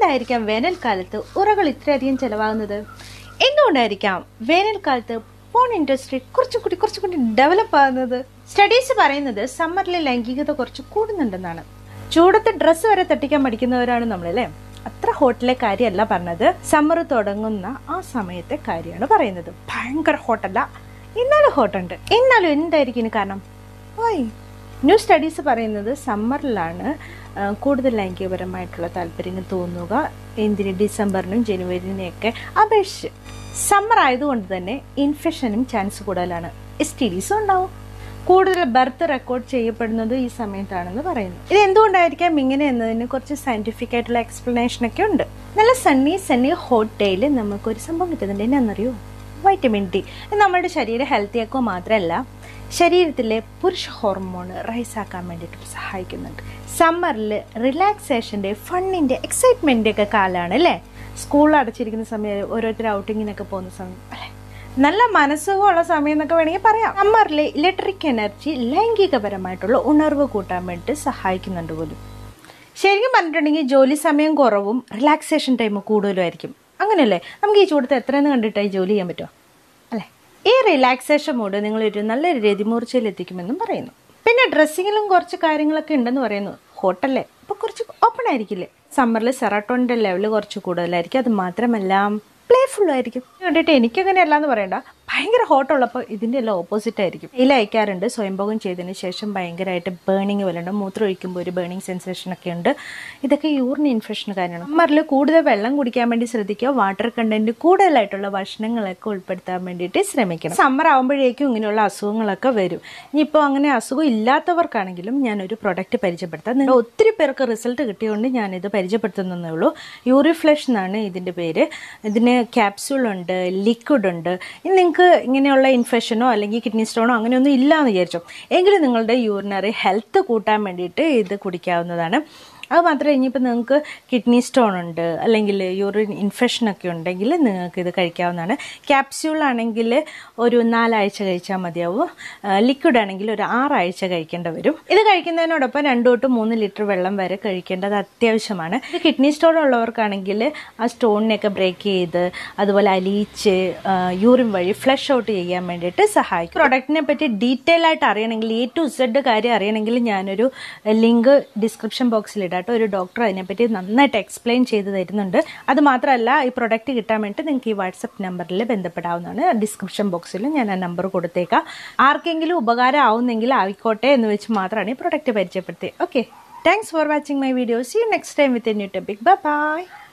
എന്തുകൊണ്ടായിരിക്കാം വേനൽക്കാലത്ത് ഉറകൾ ഇത്രയധികം ചെലവാകുന്നത് എന്തുകൊണ്ടായിരിക്കാം വേനൽക്കാലത്ത് പോൺ ഇൻഡസ്ട്രി കുറച്ചുകൂടി കുറച്ചുകൂടി ഡെവലപ്പ് ആകുന്നത് സ്റ്റഡീസ് പറയുന്നത് സമ്മറിലെ ലൈംഗികത കുറച്ച് കൂടുന്നുണ്ടെന്നാണ് ചൂടത്ത് ഡ്രസ്സ് വരെ തട്ടിക്കാൻ പഠിക്കുന്നവരാണ് നമ്മളല്ലേ അത്ര ഹോട്ടിലെ കാര്യമല്ല പറഞ്ഞത് സമ്മർ തുടങ്ങുന്ന ആ സമയത്തെ കാര്യമാണ് പറയുന്നത് ഭയങ്കര ഹോട്ടല്ല എന്നാലും ഹോട്ടുണ്ട് എന്നാലും എന്തായിരിക്കും ഇതിന് കാരണം ഓയ് ന്യൂ സ്റ്റഡീസ് പറയുന്നത് സമ്മറിലാണ് ആ, കൂടുതൽ ലൈംഗികപരമായിട്ടുള്ള താല്പര്യങ്ങൾ തോന്നുക എന്തിന് ഡിസംബറിനും ജനുവരിനെയൊക്കെ അപേക്ഷിച്ച് സമ്മർ ആയതുകൊണ്ട് തന്നെ ഇൻഫെക്ഷനും ചാൻസ് കൂടുതലാണ് എസ് ടി ഡിസും ഉണ്ടാവും കൂടുതൽ ബർത്ത് റെക്കോർഡ് ചെയ്യപ്പെടുന്നത് ഈ സമയത്താണെന്ന് പറയുന്നു ഇത് എന്തുകൊണ്ടായിരിക്കാം ഇങ്ങനെ എന്നതിന് കുറച്ച് സയന്റിഫിക് ആയിട്ടുള്ള എക്സ്പ്ലനേഷൻ ഒക്കെ ഉണ്ട് നല്ല സണ്ണി സണ്ണി ഹോട്ട് ഡേയിൽ നമുക്കൊരു സംഭവം കിട്ടുന്നുണ്ട് എന്നാന്നറിയോ വൈറ്റമിൻ ഡി ഇത് നമ്മുടെ ശരീരം ഹെൽത്തി ആക്കുക മാത്രമല്ല ശരീരത്തിലെ പുരുഷ ഹോർമോൺ റൈസ് ആക്കാൻ വേണ്ടിയിട്ട് സഹായിക്കുന്നുണ്ട് സമ്മറിൽ റിലാക്സേഷൻ്റെ ഫണ്ണിൻ്റെ എക്സൈറ്റ്മെൻ്റ് ഒക്കെ കാലമാണ് അല്ലേ സ്കൂൾ അടച്ചിരിക്കുന്ന സമയം ഓരോരുത്തർ ഔട്ടിങ്ങിനൊക്കെ പോകുന്ന സമയം അല്ലേ നല്ല മനസ്സുഖമുള്ള സമയം എന്നൊക്കെ വേണമെങ്കിൽ പറയാം സമ്മറിലെ ഇലക്ട്രിക് എനർജി ലൈംഗികപരമായിട്ടുള്ള ഉണർവ് കൂട്ടാൻ വേണ്ടിയിട്ട് സഹായിക്കുന്നുണ്ട് പോലും ശരിക്കും പറഞ്ഞിട്ടുണ്ടെങ്കിൽ ജോലി സമയം കുറവും റിലാക്സേഷൻ ടൈം കൂടുതലുമായിരിക്കും അങ്ങനെയല്ലേ നമുക്ക് ഈ ചൂടത്ത് എത്രയെന്ന് കണ്ടിട്ടായി ജോലി ചെയ്യാൻ പറ്റുമോ അല്ലേ ഈ റിലാക്സേഷൻ മൂഡ് നിങ്ങളൊരു നല്ലൊരു രതിമൂർച്ചയിൽ എത്തിക്കുമെന്നും പറയുന്നു പിന്നെ ഡ്രസ്സിങ്ങിലും കുറച്ച് കാര്യങ്ങളൊക്കെ ഉണ്ടെന്ന് പറയുന്നു ഹോട്ടലേ അപ്പോൾ കുറച്ച് ഓപ്പൺ ആയിരിക്കില്ലേ സമ്മറിൽ സെറട്ടോണിൻ്റെ ലെവൽ കുറച്ച് കൂടുതലായിരിക്കും അത് മാത്രമല്ല പ്ലേഫുൾ ആയിരിക്കും കണ്ടിട്ട് എനിക്കങ്ങനെ അല്ലാന്ന് പറയണ്ട ഭയങ്കര ഹോട്ടുള്ളപ്പോൾ ഇതിൻ്റെ എല്ലാം ഓപ്പോസിറ്റ് ആയിരിക്കും ഇതിൽ അയക്കാറുണ്ട് സ്വയംഭോഗം ചെയ്തതിന് ശേഷം ഭയങ്കരമായിട്ട് ബേണിങ് പോലെ ഉണ്ട് മൂത്രം ഒഴിക്കുമ്പോൾ ഒരു ബേണിങ് സെൻസേഷൻ ഒക്കെ ഉണ്ട് ഇതൊക്കെ യൂറിൻ ഇൻഫെക്ഷന് കാര്യമാണ് സമ്മറിൽ കൂടുതൽ വെള്ളം കുടിക്കാൻ വേണ്ടി ശ്രദ്ധിക്കുക വാട്ടർ കണ്ടന്റ് കൂടുതലായിട്ടുള്ള ഭക്ഷണങ്ങളൊക്കെ ഉൾപ്പെടുത്താൻ വേണ്ടിയിട്ട് ശ്രമിക്കണം സമ്മർ ആകുമ്പോഴേക്കും ഇങ്ങനെയുള്ള അസുഖങ്ങളൊക്കെ വരും ഇനിയിപ്പോൾ അങ്ങനെ അസുഖം ഇല്ലാത്തവർക്കാണെങ്കിലും ഞാനൊരു പ്രൊഡക്റ്റ് പരിചയപ്പെടുത്താം നിങ്ങൾ ഒത്തിരി പേർക്ക് റിസൾട്ട് കിട്ടിയതുകൊണ്ട് ഞാനിത് പരിചയപ്പെടുത്തുന്നതേ ഉള്ളൂ യൂറിഫ്ലഷ് എന്നാണ് ഇതിൻ്റെ പേര് ഇതിന് ക്യാപ്സ്യൂൾ ഉണ്ട് ലിക്വിഡ് ഉണ്ട് ഇനി നിങ്ങൾക്ക് ഇങ്ങനെയുള്ള ഇൻഫെക്ഷനോ അല്ലെങ്കിൽ കിഡ്നി സ്റ്റോണോ അങ്ങനെയൊന്നും ഇല്ലാന്ന് വിചാരിച്ചോ എങ്കിലും നിങ്ങളുടെ യൂറിനറി ഹെൽത്ത് കൂട്ടാൻ വേണ്ടിയിട്ട് ഇത് കുടിക്കാവുന്നതാണ് അത് മാത്രമേ ഇനിയിപ്പോൾ നിങ്ങൾക്ക് കിഡ്നി സ്റ്റോൺ ഉണ്ട് അല്ലെങ്കിൽ യൂറിൻ ഇൻഫെക്ഷൻ ഒക്കെ ഉണ്ടെങ്കിൽ നിങ്ങൾക്ക് ഇത് കഴിക്കാവുന്നതാണ് ക്യാപ്സ്യൂൾ ആണെങ്കിൽ ഒരു നാലാഴ്ച കഴിച്ചാൽ മതിയാവും ലിക്വിഡ് ആണെങ്കിൽ ഒരു ആറാഴ്ച കഴിക്കേണ്ടി വരും ഇത് കഴിക്കുന്നതിനോടൊപ്പം രണ്ട് തൊട്ട് മൂന്ന് ലിറ്റർ വെള്ളം വരെ കഴിക്കേണ്ടത് അത്യാവശ്യമാണ് ഇത് കിഡ്നി സ്റ്റോൺ ഉള്ളവർക്കാണെങ്കിൽ ആ സ്റ്റോണിനെയൊക്കെ ബ്രേക്ക് ചെയ്ത് അതുപോലെ അലിയിച്ച് യൂറിൻ വഴി ഫ്ലഷ് ഔട്ട് ചെയ്യാൻ വേണ്ടിയിട്ട് സഹായിക്കും പ്രൊഡക്റ്റിനെ പറ്റി ഡീറ്റെയിൽ ആയിട്ട് അറിയണമെങ്കിൽ എ ടു സെഡ് കാര്യം അറിയണമെങ്കിൽ ഞാനൊരു ലിങ്ക് ഡിസ്ക്രിപ്ഷൻ ബോക്സിൽ ഇടാം കേട്ടോ ഒരു ഡോക്ടർ അതിനെപ്പറ്റി നന്നായിട്ട് എക്സ്പ്ലെയിൻ ചെയ്ത് തരുന്നുണ്ട് അത് മാത്രമല്ല ഈ പ്രൊഡക്റ്റ് കിട്ടാൻ വേണ്ടി നിങ്ങൾക്ക് ഈ വാട്സപ്പ് നമ്പറിൽ ബന്ധപ്പെടാവുന്നതാണ് ഡിസ്ക്രിപ്ഷൻ ബോക്സിൽ ഞാൻ ആ നമ്പർ കൊടുത്തേക്കാം ആർക്കെങ്കിലും ഉപകാരം ആവുന്നെങ്കിൽ ആയിക്കോട്ടെ എന്ന് വെച്ച് മാത്രമാണ് ഈ പ്രൊഡക്റ്റ് പരിചയപ്പെടുത്തിയത് okay thanks for watching my video see you next time with a new topic by